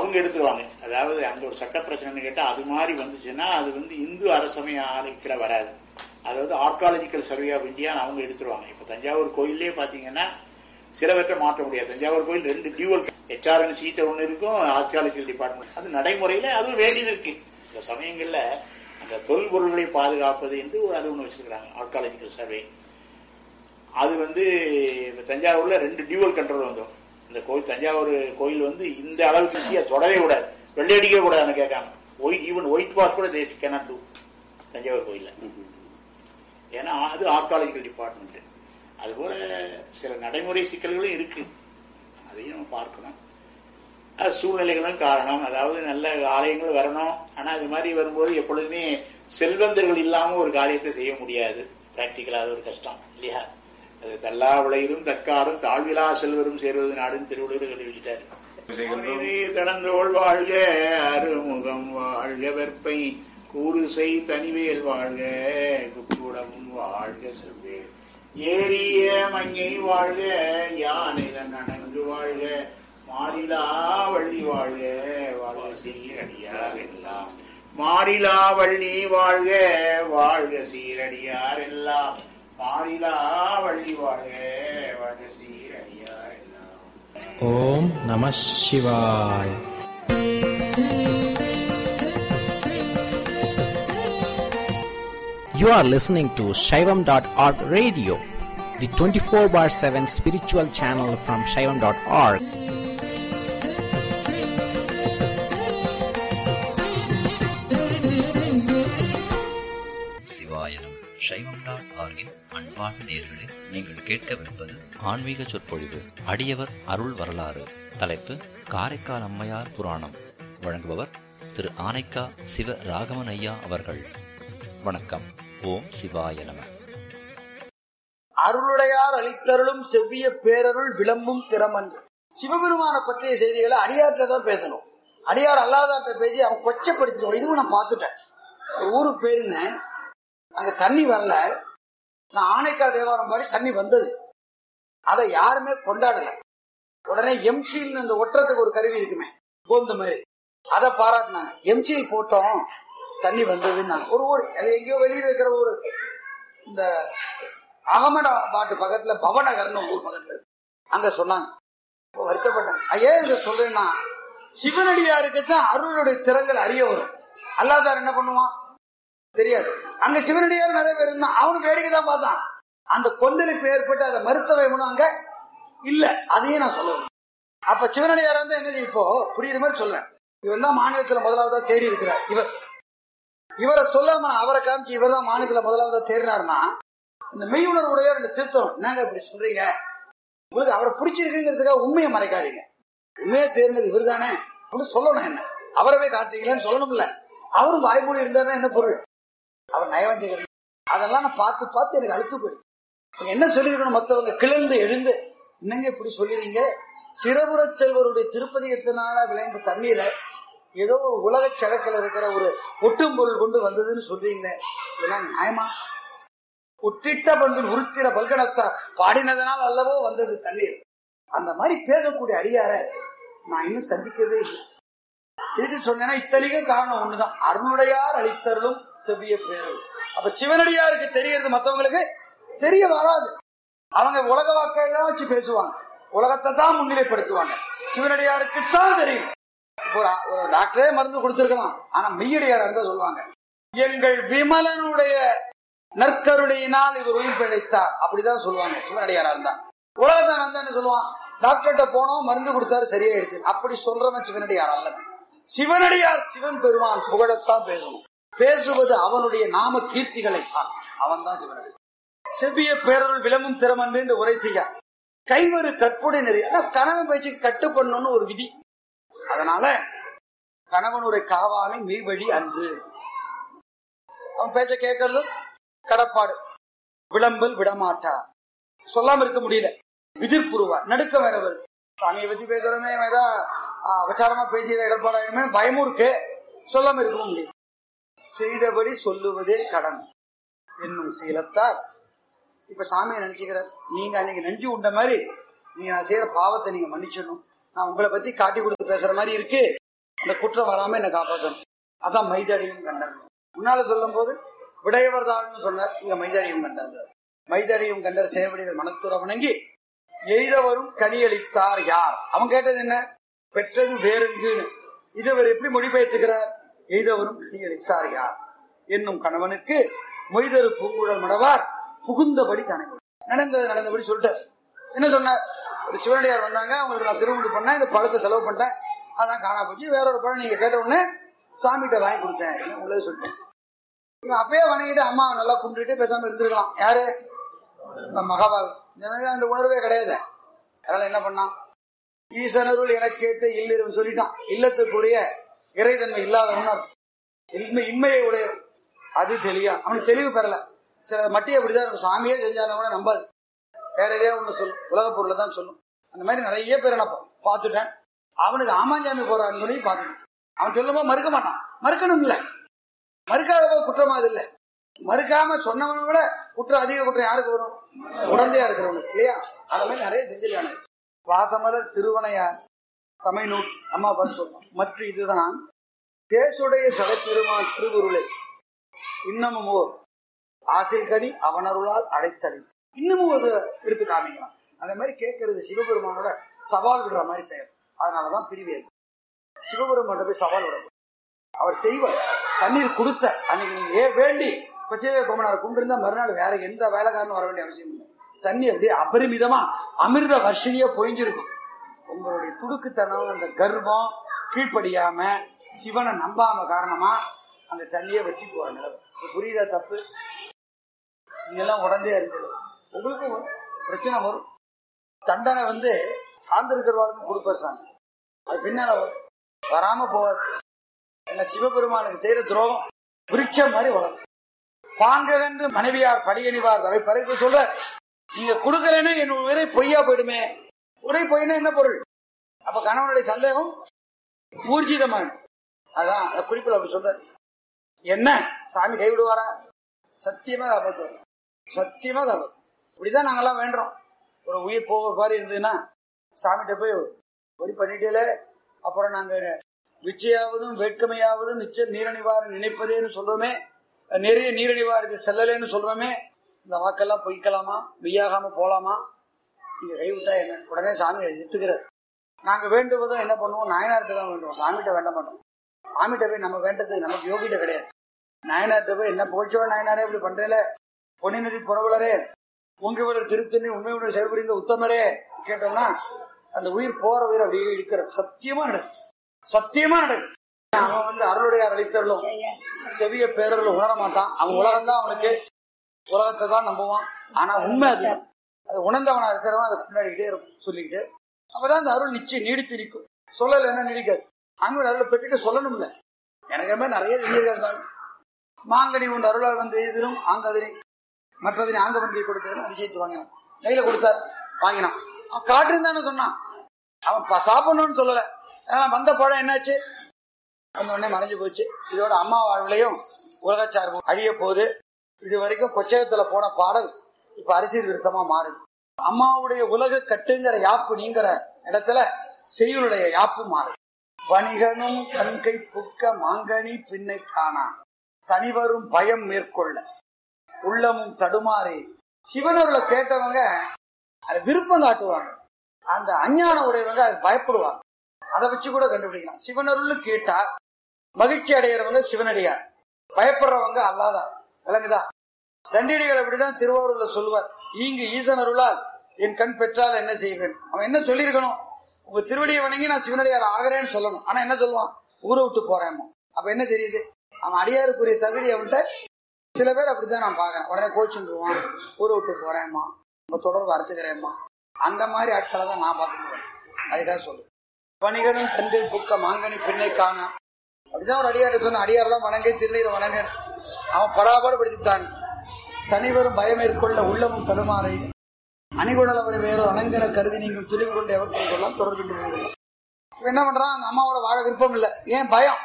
அவங்க எடுத்துருவாங்க அதாவது அங்க ஒரு சட்ட பிரச்சனைன்னு கேட்டா அது மாதிரி வந்துச்சுன்னா அது வந்து இந்து அரசமய ஆணைக்கிட வராது அதாவது ஆர்காலஜிக்கல் சர்வே ஆஃப் இந்தியான்னு அவங்க எடுத்துருவாங்க இப்ப தஞ்சாவூர் கோயிலே பாத்தீங்கன்னா சிலவற்றை மாற்ற முடியாது தஞ்சாவூர் கோயில் ரெண்டு டியூவல் ஹெச்ஆர்என் சீட்டை ஒன்று இருக்கும் ஆர்கியாலஜிக்கல் டிபார்ட்மெண்ட் அது நடைமுறையில அதுவும் வேண்டியது இருக்கு சில சமயங்கள்ல அந்த தொல்பொருள்களை பாதுகாப்பது என்று ஒரு அது ஒன்று வச்சிருக்கிறாங்க ஆர்காலஜிக்கல் சர்வே அது வந்து இப்ப தஞ்சாவூர்ல ரெண்டு டியூவல் கண்ட்ரோல் வந்தோம் இந்த கோயில் தஞ்சாவூர் கோயில் வந்து இந்த அளவுக்கு ஈஸியா தொடவே கூடாது வெள்ளை அடிக்க கூடாதுன்னு கேட்காங்க ஒயிட் ஈவன் ஒயிட் வாஷ் கூட தே கேனாட் டூ தஞ்சாவூர் கோயில்ல ஏன்னா அது ஆர்காலஜிக்கல் டிபார்ட்மெண்ட் அதுபோல சில நடைமுறை சிக்கல்களும் இருக்கு அதையும் நம்ம பார்க்கணும் அது சூழ்நிலைகளும் காரணம் அதாவது நல்ல ஆலயங்கள் வரணும் ஆனா இது மாதிரி வரும்போது எப்பொழுதுமே செல்வந்தர்கள் இல்லாம ஒரு காரியத்தை செய்ய முடியாது பிராக்டிக்கலா அது ஒரு கஷ்டம் இல்லையா அது தல்லா விளையிலும் தக்காரும் தாழ்விலா செல்வரும் சேர்வது நாடுன்னு திருவள்ளுவர் சொல்லி வச்சுட்டாரு செய்கின்றோம். தடந்தோள் வாழ்க அருமுகம் வாழ்க வெற்பை கூறுசை தனிவேல் வாழ்க குக்குடமும் வாழ்க செவ்வேல் ஏரிய மங்கை வாழ்க யானைதன் அணங்கு வாழ்க மாறிலா வள்ளி வாழ்க வாழ்க சீரடியார் எல்லாம் மாறிலா வள்ளி வாழ்க வாழ்க சீரடியார் எல்லாம் மாறிலா வள்ளி வாழ்க வாழ்க சீரடியார் எல்லாம் ஓம் நம சிவாய் You are listening to Shaivam.org radio, the 24 bar 7 spiritual channel from Shaivam.org. சிவாயனம் சைவம் டாட் ஆர்கின் அன்பார்ந்த நேர்களே நீங்கள் கேட்கவிருப்பது ஆன்மீக சொற்பொழிவு அடியவர் அருள் வரலாறு தலைப்பு காரைக்கால் அம்மையார் புராணம் வழங்குபவர் திரு ஆனைக்கா சிவ ராகவன் ஐயா அவர்கள் வணக்கம் ஓம் சிவாய நம அருளுடையார் அளித்தருளும் செவ்விய பேரருள் விளம்பும் திறமன்று சிவபெருமான பற்றிய செய்திகளை அடியார்கிட்ட தான் பேசணும் அடியார் அல்லாதார்ட்ட பேசி அவன் கொச்சப்படுத்திடுவோம் இதுவும் நான் பார்த்துட்டேன் ஒரு ஊருக்கு போயிருந்தேன் அங்க தண்ணி வரல நான் ஆனைக்கா தேவாரம் பாடி தண்ணி வந்தது அதை யாருமே கொண்டாடல உடனே எம்சில் இந்த ஒட்டுறதுக்கு ஒரு கருவி இருக்குமே கோந்த மாதிரி அதை பாராட்டினாங்க எம்சில் போட்டோம் தண்ணி வந்ததுன்னு ஒரு ஊர் அது எங்கேயோ வெளியில இருக்கிற ஊரு இந்த அகமதாபாத் பக்கத்துல பவநகர்னு ஒரு ஊர் பக்கத்துல இருக்கு. அங்க சொன்னாங்க அப்போ வருத்தப்பட்டேன் ஐயா இதை சொல்றேன்னா சிவனடியாருக்கு தான் அருளுடைய திறங்கள் அறிய வரும் அல்லாதார் என்ன பண்ணுவான் தெரியாது அங்க சிவனடியார் நிறைய பேர் இருந்தான் அவனுக்கு வேடிக்கை தான் பார்த்தான் அந்த கொந்தளிப்பு ஏற்பட்டு அதை மறுத்தவைமனும் அங்க இல்ல அதையும் நான் சொல்ல வரேன். அப்ப சிவனடியார் வந்து என்னது இப்போ புரியுற மாதிரி சொல்றேன் இவன் தான் மாநிலத்துல முதலாவதா தேடி இருக்கிறார் இவர் இவரை சொல்லாம நான் அவரை காமிச்சு இவர் தான் மாநிலத்துல முதலாவதா தேடினார்னா இந்த மெய்யுணர்வுடைய இந்த திருத்தம் என்னங்க இப்படி சொல்றீங்க உங்களுக்கு அவரை பிடிச்சிருக்குங்கிறதுக்காக உண்மையை மறைக்காதீங்க உண்மையை தேர்ந்தது இவர் தானே அப்படின்னு சொல்லணும் என்ன அவரவே காட்டுறீங்களேன்னு சொல்லணும்ல அவரும் வாய்மொழி இருந்தாருன்னா என்ன பொருள் அவர் நயவஞ்சகர் அதெல்லாம் நான் பார்த்து பார்த்து எனக்கு அழுத்து போயிடுது இவங்க என்ன சொல்லியிருக்கணும் மத்தவங்க கிளர்ந்து எழுந்து என்னங்க இப்படி சொல்லிடுறீங்க சிறபுறச் செல்வருடைய திருப்பதியத்தினால விளைந்த தண்ணீரை ஏதோ ஒரு உலகச் சழக்கில் இருக்கிற ஒரு ஒட்டும் பொருள் கொண்டு வந்ததுன்னு சொல்றீங்களே இதெல்லாம் நியாயமா உற்றிட்ட பண்பின் உருத்திர பல்கணத்தார் பாடினதனால் அல்லவோ வந்தது தண்ணீர் அந்த மாதிரி பேசக்கூடிய அடியார நான் இன்னும் சந்திக்கவே இல்லை எதுக்கு சொன்னேன்னா இத்தனைக்கும் காரணம் ஒண்ணுதான் அருளுடையார் அளித்தருளும் செவ்விய பேரல் அப்ப சிவனடியாருக்கு தெரியறது மத்தவங்களுக்கு தெரிய வராது அவங்க உலக வாக்கை தான் வச்சு பேசுவாங்க உலகத்தை தான் முன்னிலைப்படுத்துவாங்க சிவனடியாருக்கு தான் தெரியும் இப்போ ஒரு ஒரு டாக்டரே மருந்து கொடுத்திருக்கலாம் ஆனா மெய்யடியார் இருந்தா சொல்லுவாங்க எங்கள் விமலனுடைய நற்கருணையினால் இவர் உயிர் பிழைத்தார் அப்படிதான் சொல்லுவாங்க சிவனடியாரா இருந்தா உலகத்தான் வந்து என்ன சொல்லுவான் டாக்டர்கிட்ட போனோம் மருந்து கொடுத்தாரு சரியாயிடுச்சு அப்படி சொல்றவன் சிவனடியார் அல்ல சிவனடியார் சிவன் பெருமான் புகழத்தான் பேசணும் பேசுவது அவனுடைய நாம கீர்த்திகளை தான் அவன் தான் சிவனடியார் செவ்விய பேரருள் விளம்பும் திறமன்று என்று உரை செய்ய கைவரு கற்புடை நெறி ஆனா கணவன் பேச்சுக்கு கட்டுப்படணும்னு ஒரு விதி அதனால கணவனுடைய காவாமை மெய்வழி அன்று அவன் பேச்ச கேட்கறது கடப்பாடு விளம்பல் விடமாட்டார் சொல்லாம இருக்க முடியல விதிர்ப்புருவா நடுக்க வேற வருது சாமியை பத்தி பேசுறோமே இவன் ஏதா ஆ, அபச்சாரமா பேசியதை இடர்பாடாயிருமே பயமும் இருக்கு சொல்லாம இருக்கவும் முடியும் செய்தபடி சொல்லுவதே கடன் என்னும் சீலத்தார் இப்ப சாமியை நினைச்சுக்கிறார் நீங்க அன்னைக்கு நெஞ்சு உண்ட மாதிரி நீங்க நான் செய்யற பாவத்தை நீங்க மன்னிச்சிடணும் நான் உங்களை பத்தி காட்டி கொடுத்து பேசுற மாதிரி இருக்கு அந்த குற்றம் வராம என்னை காப்பாற்றணும் அதான் மைதடியும் கண்டார் முன்னால சொல்லும் போது விடையவர் தாழ்னு சொன்னார் இங்க மைதடியும் கண்டார் மைதடியும் கண்டர் சேவடிகள் மனத்துற வணங்கி எய்தவரும் கனியளித்தார் யார் அவன் கேட்டது என்ன பெற்றது வேறெங்குன்னு இது அவர் எப்படி மொழிபெயர்த்துக்கிறார் எய்தவரும் கனியளித்தார் யார் என்னும் கணவனுக்கு மொய்தரு பூங்குழல் மடவார் புகுந்தபடி தானே நடந்தது நடந்தபடி சொல்லிட்டார் என்ன சொன்னார் ஒரு சிவனடியார் வந்தாங்க அவங்களுக்கு நான் திருமணம் பண்ணேன் இந்த பழத்தை செலவு பண்ணிட்டேன் அதான் காணா போச்சு வேற ஒரு பழம் நீங்க கேட்ட உடனே சாமிகிட்ட வாங்கி கொடுத்தேன் என்ன உள்ளது சொல்லிட்டேன் இவன் அப்பயே வணங்கிட்டு அம்மாவை நல்லா கும்பிட்டுட்டு பேசாம இருந்திருக்கலாம் யாரு இந்த மகாபாவி எனக்கு அந்த உணர்வே கிடையாது அதனால என்ன பண்ணான் ஈசனருள் என கேட்டு இல்லிரும் சொல்லிட்டான் இல்லத்துக்குரிய இறைத்தன்மை இல்லாதவன் அர்த்தம். இன்மை இன்மையை உடையவன் அது தெளியா அவனுக்கு தெளிவு பெறல சில மட்டி அப்படிதான் இருக்கும் சாமியே செஞ்சாலும் கூட நம்பாது வேற எதையோ ஒண்ணு சொல்லும் உலக பொருளை தான் சொல்லும் அந்த மாதிரி நிறைய பேரை நான் பா- பார்த்துட்டேன் அவனுக்கு ஆமாஞ்சாமி போறான்னு சொல்லி பார்த்துட்டேன் அவன் சொல்லும்போது மறுக்க மாட்டான் மறுக்கணும் இல்ல மறுக்காத போது குற்றமா அது இல்ல மறுக்காம சொன்னவனை விட குற்றம் அதிக குற்றம் யாருக்கு வரும் உடந்தையா இருக்கிறவனுக்கு இல்லையா அந்த மாதிரி நிறைய செஞ்சிருக்கானு வாசமலர் திருவனையார் தமிழ்நூல் அம்மா பார்த்து சொல்றோம் மற்ற இதுதான் தேசுடைய சடைப்பெருமான் திருவுருளை இன்னமும் ஓர் ஆசில் கனி அவனருளால் அடைத்தளி இன்னமும் அது எடுத்து காமிக்கலாம் அந்த மாதிரி கேட்கறது சிவபெருமானோட சவால் விடுற மாதிரி செயல் அதனாலதான் பிரிவே சிவபெருமான போய் சவால் விடக்கூடாது அவர் செய்வார் தண்ணீர் கொடுத்த அன்னைக்கு நீங்க ஏன் வேண்டி கொச்சைவே கோமனார் கும்பிருந்தா மறுநாள் வேற எந்த வேலைக்காரனும் வர வேண்டிய அவசியம் இல்லை தண்ணி அப்படியே அபரிமிதமா அமிர்த வர்ஷினியா பொழிஞ்சிருக்கும் உங்களுடைய துடுக்குத்தனம் அந்த கர்வம் கீழ்ப்படியாம சிவனை நம்பாம காரணமா அந்த தண்ணியை வெட்டி போற நிலவு இது புரியுதா தப்பு நீங்கெல்லாம் உடந்தே இருந்தது உங்களுக்கும் வரும். பிரச்சனை வரும் தண்டனை வந்து சார்ந்திருக்கிறவாளுக்கும் கொடுப்பார் சாமி அது பின்னால வரும் வராம போகாது என்ன சிவபெருமானுக்கு செய்யற துரோகம் விருட்சம் மாதிரி வளரும் பாங்ககன்று மனைவியார் படியணிவார் தவை பறைப்பு சொல்ற நீங்க கொடுக்கலன்னா என் உரை பொய்யா போயிடுமே உரை பொய்னா என்ன பொருள் அப்ப கணவனுடைய சந்தேகம் ஊர்ஜிதமாயிடும் அதான் அந்த குறிப்பில் அப்படி சொல்ற என்ன சாமி கைவிடுவாரா சத்தியமா காப்பாத்துவார் சத்தியமா காப்பாத்து இப்படிதான் நாங்கெல்லாம் வேண்டுறோம் ஒரு உயிர் போக மாதிரி இருந்ததுன்னா சாமிகிட்ட போய் வரி பண்ணிட்டே அப்புறம் நாங்க விச்சையாவதும் வேட்கமையாவதும் நிச்சய நீரணிவார் நினைப்பதேன்னு சொல்றோமே நிறைய நீரணிவார் இது செல்லலேன்னு சொல்றோமே இந்த வாக்கெல்லாம் பொய்க்கலாமா மெய்யாகாம போலாமா நீங்க கைவிட்டா என்ன உடனே சாமி எத்துக்கிறார் நாங்க வேண்டுவதும் என்ன பண்ணுவோம் நாயனார்கிட்ட தான் வேண்டுவோம் சாமிகிட்ட வேண்ட மாட்டோம் சாமிகிட்ட போய் நம்ம வேண்டது நமக்கு யோகிதை கிடையாது நாயனார்கிட்ட போய் என்ன போச்சோ நாயனாரே இப்படி பண்றேல பொன்னிநதி புறவலரே உங்கவர் திருத்தணி உண்மையுடன் செயல்புரிந்த உத்தமரே கேட்டோம்னா அந்த உயிர் போற உயிர் அப்படியே இருக்கிற சத்தியமா நடக்கும் சத்தியமா நடக்கும் அவன் வந்து அருளுடையார் அளித்தருளும் செவிய பேரருள் உணர மாட்டான் அவன் உலகம் தான் அவனுக்கு உலகத்தை தான் நம்புவான் ஆனா உண்மை அது அது உணர்ந்தவனா இருக்கிறவன் அதை பின்னாடிக்கிட்டே இருக்கும் சொல்லிக்கிட்டு அப்பதான் அந்த அருள் நிச்சயம் நீடித்து இருக்கும் சொல்லல என்ன நீடிக்காது அங்கோட அருளை பெற்றுட்டு சொல்லணும்ல எனக்கு மாதிரி நிறைய செஞ்சிருக்காரு மாங்கனி உண்டு அருளால் வந்து எதிரும் ஆங்கதிரி மற்றதினை ஆங்க வண்டியை கொடுத்ததுன்னு அதிசயித்து வாங்கினான் கையில கொடுத்தார் வாங்கினான் அவன் காட்டுன்னு சொன்னான் அவன் ப- சாப்பிடணும்னு சொல்லல ஆனா வந்த பழம் என்னாச்சு அந்த உடனே மறைஞ்சு போச்சு இதோட அம்மா வாழ்விலையும் உலகச்சார்பு அழிய போகுது இது வரைக்கும் கொச்சகத்துல போன பாடல் இப்ப அரசியல் விருத்தமா மாறுது அம்மாவுடைய உலக கட்டுங்கிற யாப்பு நீங்கிற இடத்துல செய்யுளுடைய யாப்பு மாறுது வணிகனும் கண்கை புக்க மாங்கனி பின்னை காணான் தனிவரும் பயம் மேற்கொள்ள உள்ளமும் தடுமாறி சிவனூர்ல கேட்டவங்க அது விருப்பம் காட்டுவாங்க அந்த அஞ்ஞான உடையவங்க அது பயப்படுவாங்க அதை வச்சு கூட கண்டுபிடிக்கலாம் சிவனருள்னு கேட்டா மகிழ்ச்சி அடைகிறவங்க சிவனடியார் பயப்படுறவங்க அல்லாதார் விளங்குதா தண்டியடிகள் அப்படிதான் திருவாரூர்ல சொல்லுவார் ஈங்கு ஈசனருளால் என் கண் பெற்றால் என்ன செய்வேன் அவன் என்ன சொல்லியிருக்கணும் உங்க திருவடியை வணங்கி நான் சிவனடியார் ஆகிறேன்னு சொல்லணும் ஆனா என்ன சொல்லுவான் ஊரை விட்டு போறேன் அப்ப என்ன தெரியுது அவன் அடியாருக்குரிய தகுதி அவன்கிட்ட சில பேர் அப்படித்தான் நான் பாக்குறேன் உடனே கோச்சுருவான் ஊரை விட்டு போறேம்மா உங்க தொடர்பு அறுத்துக்கிறேம்மா அந்த மாதிரி ஆட்களை தான் நான் பார்த்துக்குவேன் அதுக்காக சொல்லு வணிகனும் தந்தை புக்க மாங்கனி பெண்ணை காண அப்படிதான் ஒரு அடியார் சொன்ன அடியாரெல்லாம் வணங்கை திருநீர் வணங்க அவன் படாபாடு படுத்திவிட்டான் தனிவரும் பயம் மேற்கொள்ள உள்ளமும் தடுமாறை அணிகுடல் அவரை வேறு அணங்கன கருதி நீங்கள் துணிவு கொண்டு எவற்றையும் கொள்ளலாம் தொடர்பு கொண்டு போகலாம். இவன் என்ன பண்றான் அந்த அம்மாவோட வாழ விருப்பம் இல்லை ஏன் பயம்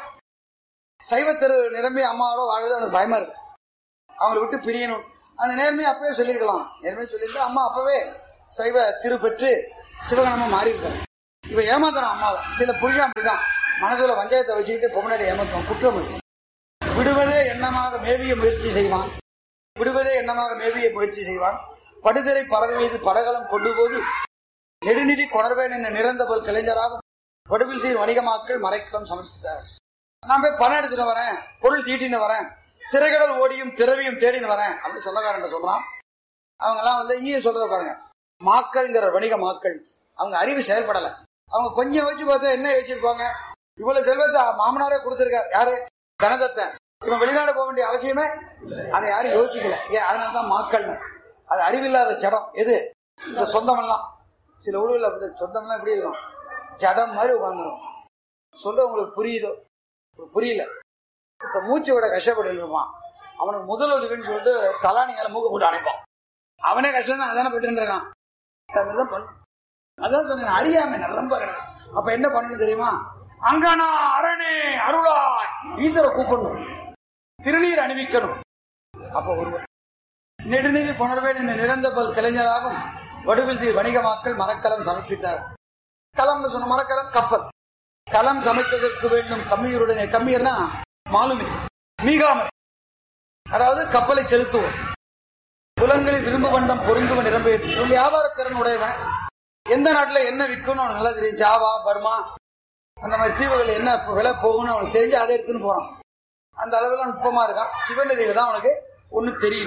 சைவத்திரு நிரம்பி அம்மாவோட வாழறது அவனுக்கு பயமா இருக்கு அவங்களை விட்டு பிரியணும் அந்த நேர்மையை அப்பவே சொல்லியிருக்கலாம் நேர்மையை சொல்லியிருந்தா அம்மா அப்பவே சைவ திரு பெற்று சிவகணமா மாறி இருக்காரு இவ ஏமாத்துறான் அம்மாவை சில புருஷன் அப்படிதான் மனசுல பஞ்சாயத்தை வச்சுக்கிட்டு பொம்மனடி ஏமாத்துவான் குற்றம் அது. விடுவதே எண்ணமாக மேவிய முயற்சி செய்வான் விடுவதே எண்ணமாக மேவிய முயற்சி செய்வான் படுதரை பறவை மீது படகலம் கொண்டு போய் நெடுநிதி கொணர்வேன் என்ற நிறந்த போல் கலைஞராகும் வடுவில் செய்யும் வணிகமாக்கள் மறைக்கலாம் சமர்ப்பித்தார் நான் போய் பணம் எடுத்துட்டு வரேன் பொருள் தீட்டின்னு வரேன் திரைக்கடல் ஓடியும் திரவியும் தேடின்னு வரேன் அப்படின்னு சொந்தக்காரன் சொல்றான் அவங்க எல்லாம் வந்து இங்கேயும் சொல்ற பாருங்க மாக்கள்ங்கிற வணிக மாக்கள் அவங்க அறிவு செயல்படல அவங்க கொஞ்சம் வச்சு பார்த்தா என்ன வச்சிருப்பாங்க இவ்வளவு செல்வத்தை மாமனாரே கொடுத்திருக்காரு யாரு கனதத்தன் இவன் வெளிநாடு போக வேண்டிய அவசியமே அதை யாரும் யோசிக்கல ஏன் அதனாலதான் மாக்கள்னு அது அறிவில்லாத ஜடம் எது இந்த சொந்தமெல்லாம் சில ஊழல சொந்தமெல்லாம் எப்படி இருக்கும் ஜடம் மாதிரி உட்காந்துரும் சொல்ல உங்களுக்கு புரியுதோ புரியல இப்ப மூச்சு விட கஷ்டப்பட்டு இருப்பான் அவனுக்கு முதல் உதவின்னு சொல்லிட்டு தலானியால மூக்க போட்டு அணைப்பான் அவனே கஷ்டம் தான் அதானே பட்டு இருக்கான் அதுதான் பண்ணு அதான் சொன்னேன் அறியாமை ரொம்ப கிடையாது அப்ப என்ன பண்ணணும் தெரியுமா அங்கனா அரணே அருளாய் ஈஸ்வர கூப்பிடணும் திருநீர் அணிவிக்கணும் அப்ப ஒருவர் நெடுநிதி கொணர்வேன் என்ற நிரந்த பல் கலைஞராகும் வடுவில் செய்ய வணிகமாக்கள் மரக்கலம் சமர்ப்பித்தார் களம்னு சொன்ன மரக்கலம் கப்பல் களம் சமைத்ததற்கு வேண்டும் கம்மியருடனே கம்மியர்னா மாலுமி மீகாமர் அதாவது கப்பலை செலுத்துவோம் புலன்களில் விரும்பு வண்டம் பொருந்துவன் நிரம்பேற்று வியாபார திறன் உடையவன் எந்த நாட்டுல என்ன விற்கும்னு அவனுக்கு நல்லா தெரியும் ஜாவா பர்மா அந்த மாதிரி தீவுகள் என்ன விலை போகும்னு அவனுக்கு தெரிஞ்சு அதை எடுத்துன்னு போறான் அந்த அளவுல நுட்பமா இருக்கான் சிவநதியில தான் அவனுக்கு ஒண்ணும் தெரியல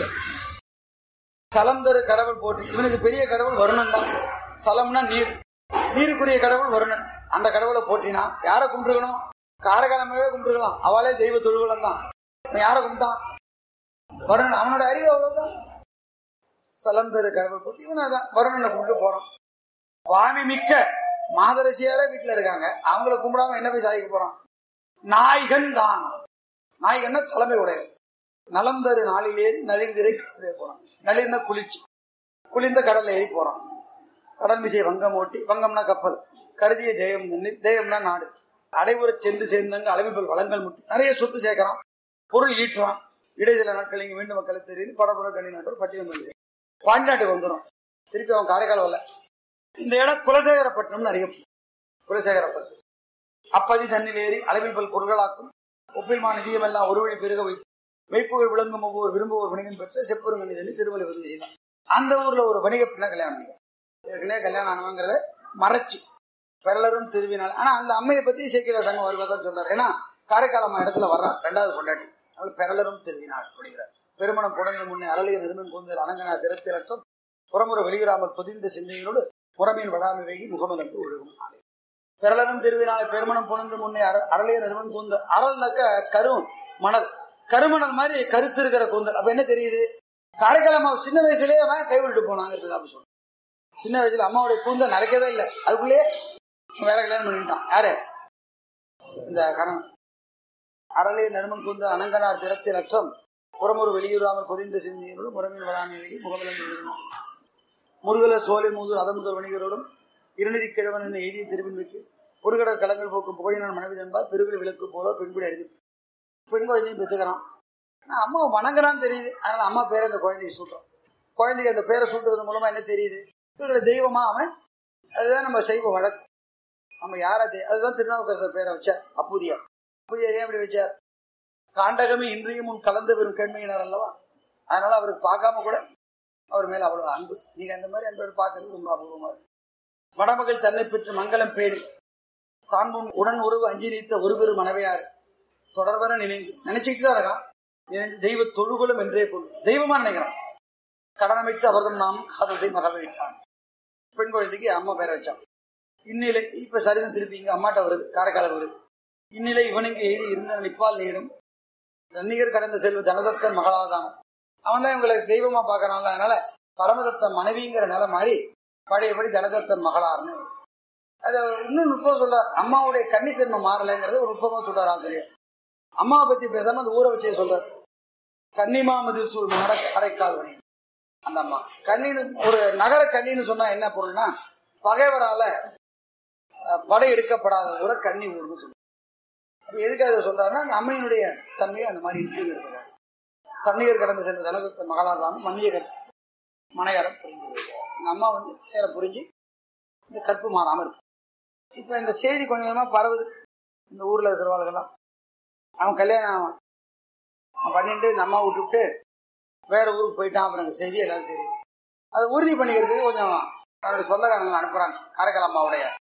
சலம் தரு கடவுள் போட்டு இவனுக்கு பெரிய கடவுள் வருணன் தான் சலம்னா நீர் நீருக்குரிய கடவுள் வருணன் அந்த கடவுளை போட்டினா யாரை கும்பிட்டுக்கணும் காரகாலமாவே கும்பிட்டுக்கலாம் அவளே தெய்வ தொழுகுலம் தான் இவன் யாரை கும்பிட்டான் வருணன் அவனோட அறிவு அவ்வளவுதான் சலம் தரு கடவுள் போட்டு இவன் அதான் வருணனை கும்பிட்டு போறான் வாமி மிக்க மாதரசியாரே வீட்டுல இருக்காங்க அவங்கள கும்பிடாம என்ன போய் சாதிக்க போறான் நாய்கன் தான் நாய்கன்னா தலைமை உடையது நலம் தரு நாளில் ஏறி நளிர்திரை கடலே போறான் நளிர்னா குளிர்ச்சி குளிர்ந்த கடல்ல ஏறி போறான் கடல் மிசை வங்கம் ஓட்டி வங்கம்னா கப்பல் கருதிய ஜெயம் தண்ணீர் ஜெயம்னா நாடு அடைவுற சென்று சேர்ந்தங்க அளவிப்பல் வளங்கள் முட்டி நிறைய சொத்து சேர்க்கிறான் பொருள் ஈட்டுறான் இடைசில நாட்கள் இங்க மீண்டும் மக்களை தெரியும் படப்பட கண்ணி நாட்டோட பட்டியல் பண்ணி பாண்டிநாட்டுக்கு வந்துடும் திருப்பி அவன் காரைக்கால் வரல இந்த இடம் குலசேகரப்பட்டினம் அறியப்படும் குலசேகரப்பட்டினம் அப்பதி தண்ணில் ஏறி அளவில் பல் பொருள்களாக்கும் ஒப்பில்மா நிதியம் எல்லாம் ஒரு வழி பெருக வைத்து மெய்ப்புகள் விளங்கும் ஒவ்வொரு விரும்புவோர் வணிகம் பெற்ற செப்புருங்க நிதி திருவள்ளி வந்து செய்தான் அந்த ஊர்ல ஒரு வணிக பெண்ணை கல்யாணம் பண்ணிக்க ஏற்கனவே கல்யாணம் ஆனவங்கிறத மறைச்சு பெரலரும் திருவினால் ஆனா அந்த அம்மையை பத்தி சேக்கிர சங்கம் வருவதான் சொல்றாரு ஏன்னா காரைக்கால் அம்மா இடத்துல வர்றான் ரெண்டாவது கொண்டாட்டி அவள் பெரலரும் திருவினாள் அப்படிங்கிறார் பெருமணம் புடங்கு முன்னே அரளிய நெருமன் கூந்தல் அணங்கனா திறத்திலற்றம் புறமுறை வெளியிடாமல் பொதிந்த சிந்தையோடு புறமீன் வடாமை வைகி முகமதன்று ஒழுகும் நாளே பெரலரும் திருவினாலை பெருமணம் புணர்ந்து முன்னே அர- அரளிய நெருமன் கூந்தல் அரல்னாக்க கரும் மணல் கருமணல் மாதிரி கருத்து இருக்கிற கூந்தல் அப்ப என்ன தெரியுது காரைக்கால் அம்மா சின்ன வயசுலயே அவன் கைவிட்டு போனாங்கிறதுக்கு அப்படி சொல்றான் சின்ன வயசுல அம்மாவுடைய கூந்தல் நடக்கவே இல்லை அதுக்குள்ளேயே வேற கல்யாணம் பண்ணிட்டான் யாரு இந்த கணவன் அரளே நறுமன் கூந்த அனங்கனார் திறத்தில் அற்றம் புறமொரு வெளியூராமல் பொதிந்த சிந்தியோடு முறமின் வராமை முகமலம் எழுதினோம் முருகல சோலை மூதூர் அதமுதல் வணிகரோடும் இருநிதி கிழவன் என்ன எய்திய திரும்பின் வைத்து பொருகடர் கலங்கள் போக்கும் புகழினான் மனைவி என்பார் பெருகுடி விளக்கு போல பெண்குடி அடித்து பெண் குழந்தையும் பெற்றுக்கிறான் ஆனா அம்மா வணங்குறான்னு தெரியுது அதனால அம்மா பேரை அந்த குழந்தைக்கு சூட்டுறான் குழந்தைக்கு அந்த பேரை சூட்டுறது மூலமா என்ன தெரியுது இவர்களை தெய்வமா அவன் அதுதான் நம்ம செய்வ வழக்கு நம்ம யாரா தெய்- அதுதான் திருநாவுக்கரசர் பேரை வச்சார் அப்புதியார் அப்புதியார் ஏன் அப்படி வச்சார் காண்டகமே இன்றையும் உன் கலந்து பெறும் கேண்மையினர் அல்லவா அதனால அவருக்கு பார்க்காம கூட அவர் மேல அவ்வளவு அன்பு நீங்க அந்த மாதிரி அன்பு பார்க்கறது ரொம்ப அபூர்வமா இருக்கு மணமகள் தன்னை பெற்று மங்களம் பேணி தான் முன் உடன் உறவு அஞ்சி நீத்த ஒரு பெரு மனைவையார் தொடர்வர நினைந்து நினைச்சுக்கிட்டு தான் இருக்கான் நினைந்து தெய்வ தொழுகுலம் என்றே கொண்டு தெய்வமா நினைக்கிறான் கடன் அமைத்து அவர்தம் நாம் காதலை மகவ வைத்தான் பெண் குழந்தைக்கு அம்மா பேரை வச்சான் இந்நிலை இப்ப சரிதம் திருப்பி இங்க அம்மாட்ட வருது காரைக்கால வருது இந்நிலை இவனுக்கு எய்தி இருந்த நிப்பால் நீடும் தன்னிகர் கடந்த செல்வ தனதத்தன் மகளாதான் அவன் தான் இவங்களை தெய்வமா பாக்குறான்ல அதனால பரமதத்தன் மனைவிங்கிற நிலை மாறி பழையபடி தனதத்தன் மகளார்னு அது இன்னும் நுட்பம் சொல்றார் அம்மாவுடைய கன்னித்தன்மை மாறலைங்கிறது ஒரு நுட்பமா சொல்றார் ஆசிரியர் அம்மாவை பத்தி பேசாம அந்த ஊரை வச்சே சொல்றார் கன்னிமாமதில் சூழ் மாற காரைக்கால் வணி அந்த அம்மா கண்ணின்னு ஒரு நகர கண்ணின்னு சொன்னா என்ன பொருள்னா பகைவரால அஹ், படை எடுக்கப்படாத ஊரை கன்னி ஊர்னு சொல்லுவாங்க அப்ப எதுக்கு அதை சொல்றாருன்னா அந்த அம்மையினுடைய தன்மையை அந்த மாதிரி இருக்குங்கிறதுக்காக தண்ணீர் கடந்து சென்ற ஜனதத்தை மகளார் தான் மன்னியகர் மனையரம் புரிந்து வைக்கிறார். இந்த அம்மா வந்து நேரம் புரிஞ்சு இந்த கற்பு மாறாம இருக்கும் இப்ப இந்த செய்தி கொஞ்சம் கொஞ்சமா பரவுது இந்த ஊர்ல இருக்கிறவங்களுக்கெல்லாம் அவன் கல்யாணம் அவன் பண்ணிட்டு இந்த அம்மா விட்டுவிட்டு வேற ஊருக்கு போயிட்டான் அப்புறம் இந்த செய்தி எல்லாரும் தெரியும் அதை உறுதி பண்ணிக்கிறதுக்கு கொஞ்சம் அவருடைய சொந்தக்காரங்களை அனுப்புறாங்க காரைக்கால் அம்மாவுடைய